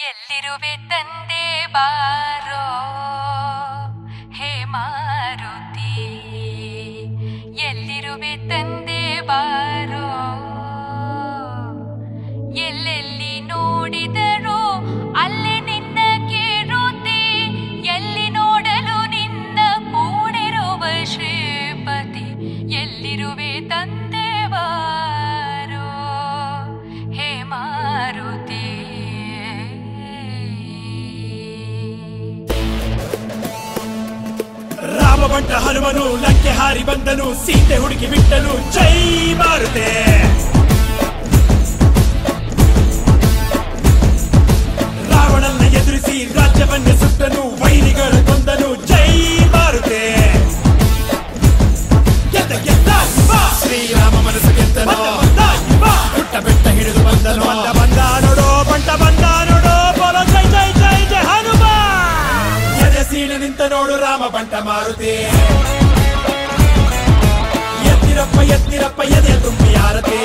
ಎಲ್ಲಿರುವೆ ತಂದೆ ಬಾರೋ ಹೇ ಮಾರುತಿ ಎಲ್ಲಿರುವೆ ತಂದೆ ಬಾರೋ ಎಲ್ಲೆಲ್ಲಿ ನೋಡಿದರೂ ಅಲ್ಲೇ ನಿನ್ನ ಕೇಳುತ್ತೆ ಎಲ್ಲಿ ನೋಡಲು ನಿನ್ನ ಕೂಡಿರುವ ಶ್ರೀಪತಿ ಎಲ್ಲಿರುವೆ ತಂದೆ ಬಾರೋ ಹೇ ಮಾರುತಿ ರಾಮಬಂಟ ಹನುಮನು ಲಂಕೆ ಹಾರಿ ಬಂದನು ಸೀತೆ ಹುಡುಕಿ ಬಿಟ್ಟನು ಜೈ ಮಾರುತೆ ರಾವಣನ್ನ ಎದುರಿಸಿ ರಾಜ್ಯವನ್ನೇ ಸುಟ್ಟನು ವೈರಿಗಳು ಕೊಂದನು ಜೈ ಮಾರುತೆ ಗೆದ್ದ ಗೆದ್ದ ಇವ. ಶ್ರೀರಾಮ ಮನಸ್ಸು ಗೆದ್ದನು ಪುಟ್ಟ ಬೆಟ್ಟ ಹಿಡಿದು ಬಂದನು ಬಂದ ಬಂದ ನೋಡೋ ಬಂಟ ಬಂದ ನೋಡೋ ಬೋಲೋ ಜೈ ಜೈ ಜೈ ಜೈ ಹನುಮ ಎದೆ ಸೀಳು ನಿಂತ ನೋಡು ರಾಮ ಬಂಟ ಮಾರುತಿ ಎತ್ತಿರಪ್ಪ ಎತ್ತಿರಪ್ಪ ಎದೆ ತುಂಬಿ ಆರತಿ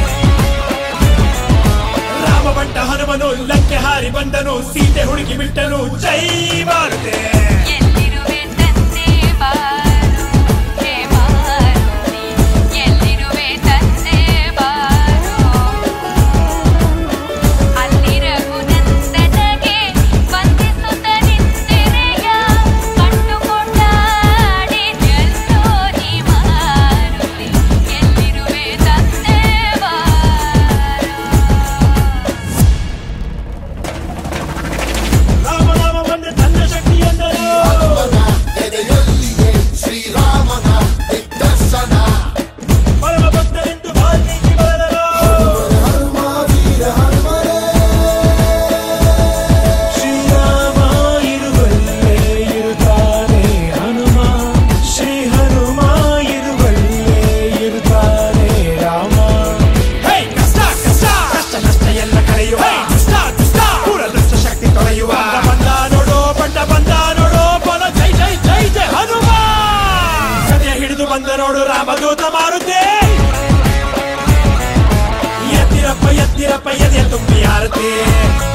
ರಾಮ ಬಂಟ ಹನುಮನು ಲಂಕೆ ಹಾರಿ ಬಂದನು ಸೀತೆ ಹುಡುಕಿ ಬಿಟ್ಟನು ಜೈ ಮಾರುತಿ ಎಲ್ಲಿರುವೆ ತಂದೆ ಬಾರೋ ಹೇ ಮಾರುತಿ ಎಲ್ಲಿರುವೆ ತಂದೆ ಬಾರೋ ಅಲ್ಲಿ ರಘುನಂದನಗೆ ವಂದಿಸುತ್ತ ನಿಂತಿರೆಯ ಕಂಡುಕೊಂಡಾಡಿ ಜಲ್ದೋರಿ ಮಾರುತಿ ಎಲ್ಲಿರುವೆ ತಂದೆ ಬಾರೋ ರಾಮ ರಾಮ ಬಂದ ತನ್ನ ಶಕ್ತಿ ಎಂದರು ಎದೆಯಲ್ಲಿಯೇ ಶ್ರೀರಾಮನ ದಿಗ್ದರ್ಶನ ಪರಮ ಭಕ್ತರೆಂದು ವಾಲ್ಮೀಕಿ ಬರೆದರು ಹನುಮ ವೀರ ಹನುಮನೇ ಶ್ರೀರಾಮ ಇರುವಲ್ಲೇ ಇರುತ್ತಾನೆ ಹನುಮ ಶ್ರೀ ಹನುಮ ಇರುವಲ್ಲೇ ಇರುತ್ತಾನೆ ರಾಮ ಹೇ ಕಷ್ಟ ಕಷ್ಟ ಕಷ್ಟ ನಷ್ಟ ಎಲ್ಲ ಕಳೆಯುವ ದುಷ್ಟ ದುಷ್ಟ ಪೂರ ದುಷ್ಟ ಶಕ್ತಿ ತೊಳೆಯುವ ಬಂದ ನೋಡೋ ಬಂಡ ಬಂದ ನೋಡೋ ಬಲ ಜೈ ಜೈ ಜೈ ಜೈ ಹನುಮ ಸದ್ಯ ಹಿಡಿದು ಬಂದ ನೋಡು ರಾಮದೂತ ಮಾರುತೆ ಎತ್ತಿರಪ್ಪ ಎತ್ತಿರಪ್ಪ ಎದೆ ತುಂಬಿ ಆರತಿ